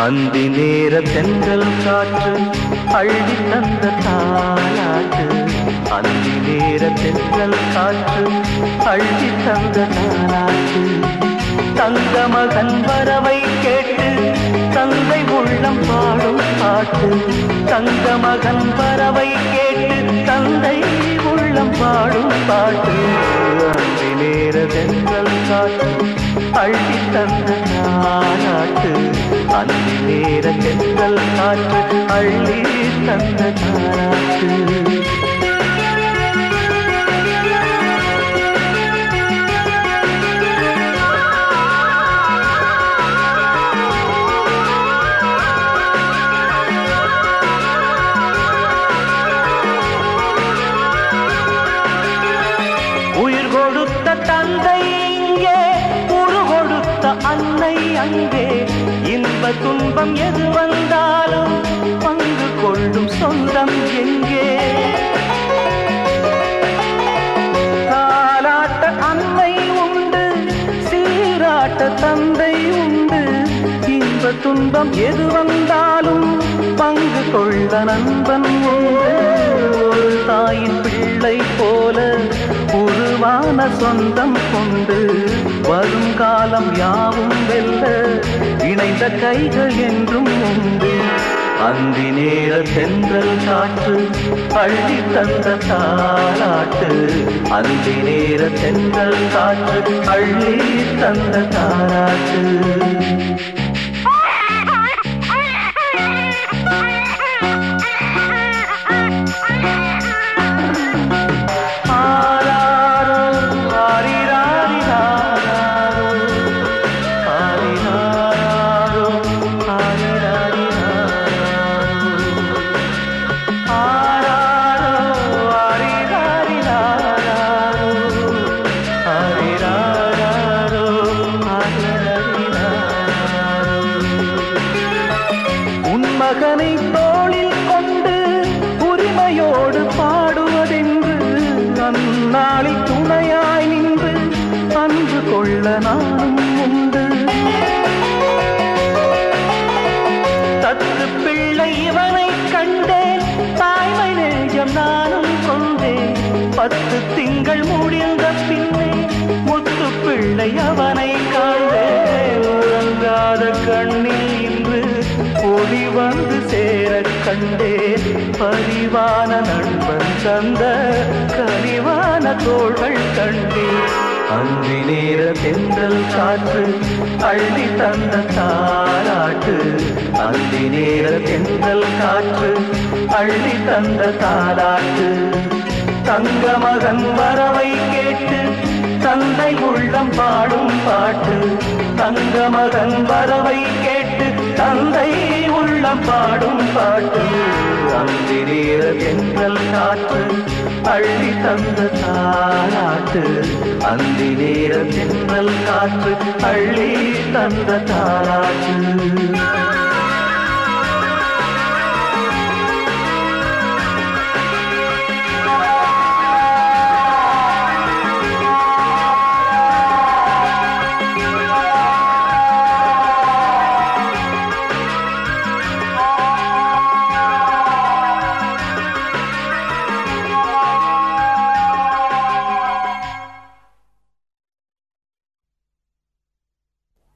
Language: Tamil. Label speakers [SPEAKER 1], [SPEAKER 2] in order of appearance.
[SPEAKER 1] அந்தி நேர தென்றல் காற்று அள்ளி தந்த தாளாட்டு அந்தி நேர தென்றல் காற்று அள்ளி தந்த தாளாட்டு தங்க மகன் வரவை கேட்டு தந்தை உள்ளம் பாடும் பாட்டு தங்க மகன் வரவை கேட்டு தந்தை உள்ளம் பாடும் பாட்டு அந்தி நேர தென்றல் காற்று அள்ளி தந்த நாளாட்டு அந்தி நேர தென்றல் காற்று அள்ளி தந்த நாளாட்டு உயிர் கொடுத்த தந்தை இங்கே உரு கொடுத்த அன்னை அங்கே இன்ப துன்பம் எது வந்தாலும் பங்கு கொள்ளும் சொந்தம் எங்கே தாலாட்ட அன்னை உண்டு சீராட்ட தந்தை உண்டு இன்ப துன்பம் எது வந்தாலும் பங்கு கொள்ள நண்பன் உண்டு ஒரு தாயின் பிள்ளை போல உருவான சொந்தம் கொண்டு வருங்காலம் யாவும் வெல்ல இணைந்த கைகள் என்றும் உண்டு அந்தி நேர தென்றல் காற்று அள்ளி தந்த தாளாட்டு அந்தி நேர தென்றல் காற்று அள்ளி தந்த தாளாட்டு ஆராரோ, ஆரிராரிராரோ, ஆரிராரோ, ஆரிராரிராரோ. ஆராரோ, ஆரிராரிராரோ, ஆரிராரோ, ஆரிராரிராரோ. உன் மகனை தோளில் கொண்டு உரிமையோடு பாடுவதென்று அந்நாளில் துணையாய் நின்று அன்பு கொள்ள நானும் உண்டு தத்து பிள்ளை இவனை கண்டேன் தாய்மை நெஞ்சம் நானும் கொண்டேன் பத்து திங்கள் முடிந்த பின்னே முத்து பிள்ளை அவனை காண்டேன் உறங்காத கண்ணில் இன்று ஒளி வந்து சேர கண்டேன் பரிவான நண்பன் தந்த கனிவான தோள்கள் கண்டேன் அந்தி நேர தென்றல் காற்று அள்ளி தந்த தாராட்டு அந்தி நேர தென்றல் காற்று அள்ளி தந்த தாராட்டு தங்க மகன் வரவை கேட்டு தந்தை உள்ளம் பாடும் பாட்டு தங்க மகன் வரவை கேட்டு தந்தை உள்ளம் பாடும் பாட்டு அந்தி நேர தென்றல் காற்று அள்ளி தந்த தாளாட்டு அந்தி நேர தென்றல் காற்று அள்ளி தந்த தாளாட்டு